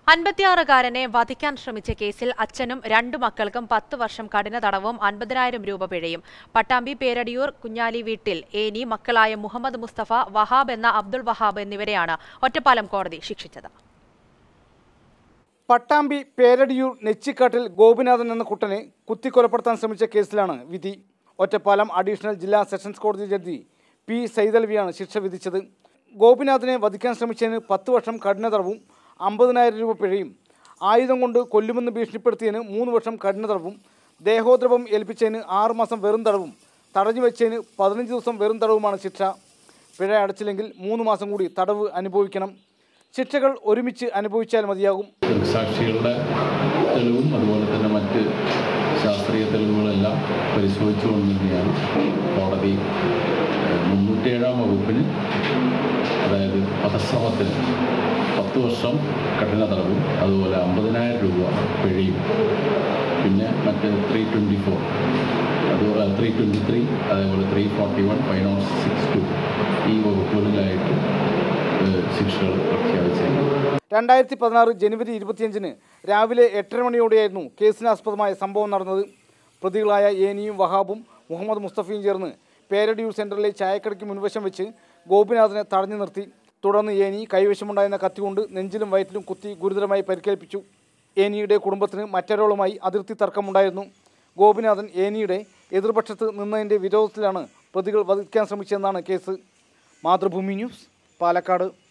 അൻപത്തിയാറുകാരനെ വധിക്കാൻ ശ്രമിച്ച കേസിൽ അച്ഛനും രണ്ടു മക്കൾക്കും പത്ത് വർഷം കഠിന തടവും അൻപതിനായിരം രൂപ പിഴയും പട്ടാമ്പി പേരടിയൂർ കുഞ്ഞാലി വീട്ടിൽ ഏനി മക്കളായ മുഹമ്മദ് മുസ്തഫ വഹാബ് എന്ന അബ്ദുൾ വഹാബ് എന്നിവരെയാണ് ഒറ്റപ്പാലം കോടതി ശിക്ഷിച്ചത് പട്ടാമ്പി പേരടിയൂർ നെച്ചിക്കാട്ടിൽ ഗോപിനാഥൻ എന്ന കുട്ടനെ കുത്തിക്കൊലപ്പെടുത്താൻ ശ്രമിച്ച കേസിലാണ് വിധി ഒറ്റപ്പാലം അഡീഷണൽ ജില്ലാ സെഷൻസ് കോടതി ജഡ്ജി പി സൈതൽവിയാണ് ശിക്ഷ വിധിച്ചത് ഗോപിനാഥിനെ വധിക്കാൻ ശ്രമിച്ചതിന് പത്ത് വർഷം കഠിന തടവും അമ്പതിനായിരം രൂപ പിഴയും ആയുധം കൊണ്ട് കൊല്ലുമെന്ന് ഭീഷണിപ്പെടുത്തിയതിന് മൂന്ന് വർഷം കഠിന തടവും ദേഹോദ്രവം ഏൽപ്പിച്ചതിന് ആറ് മാസം വെറും തടവും തടഞ്ഞു വെച്ചതിന് പതിനഞ്ച് ദിവസം വെറും തടവുമാണ് ശിക്ഷ പിഴ അടച്ചില്ലെങ്കിൽ മൂന്ന് മാസം കൂടി തടവ് അനുഭവിക്കണം ശിക്ഷകൾ ഒരുമിച്ച് അനുഭവിച്ചാൽ മതിയാകും ദൃക്സാക്ഷികളുടെ തെളിവും അതുപോലെ തന്നെ മറ്റ് ശാസ്ത്രീയ തെളിവുകളെല്ലാം പരിശോധിച്ചുകൊണ്ട് തന്നെയാണ് കോടതി ഏഹ്, മുന്നൂറ്റിയേഴാം വകുപ്പിന് അതായത് വധശ്രമത്തിന് പത്ത് വർഷം കഠിന തടവും അതുപോലെ അമ്പതിനായിരം രൂപ പിഴയും പിന്നെ മറ്റ് ത്രീ ട്വൻറ്റി ഫോർ അതുപോലെ ത്രീ ട്വൻറ്റി ത്രീ അതേപോലെ three forty one five naught six two ഈ വകുപ്പുകളിലായിട്ട് ഏഹ്, ശിക്ഷകൾ പ്രഖ്യാപിച്ചിട്ടുണ്ട് രണ്ടായിരത്തി പതിനാറ് ജനുവരി ഇരുപത്തിയഞ്ചിന് രാവിലെ എട്ടര മണിയോടെയായിരുന്നു കേസിനാസ്പദമായ സംഭവം നടന്നത് പ്രതികളായ ഏനിയും വഹാബും മുഹമ്മദ് മുസ്തഫയും ചേർന്ന് പേരടിയൂർ സെൻറ്ററിലെ ചായക്കടയ്ക്ക് മുൻവശം വെച്ച് ഗോപിനാഥിനെ തടഞ്ഞു നിർത്തി തുടർന്ന് ഏനി കൈവശമുണ്ടായിരുന്ന കത്തികൊണ്ട് നെഞ്ചിലും വയറ്റിലും കുത്തി ഗുരുതരമായി പരിക്കേൽപ്പിച്ചു ഏനിയുടെ കുടുംബത്തിന് മറ്റൊരാളുമായി അതിർത്തി തർക്കമുണ്ടായിരുന്നു ഗോപിനാഥൻ ഏനിയുടെ എതിർപക്ഷത്ത് നിന്നതിൻ്റെ വിരോധത്തിലാണ് പ്രതികൾ വധിക്കാൻ ശ്രമിച്ചതെന്നാണ് കേസ് മാതൃഭൂമി ന്യൂസ് പാലക്കാട്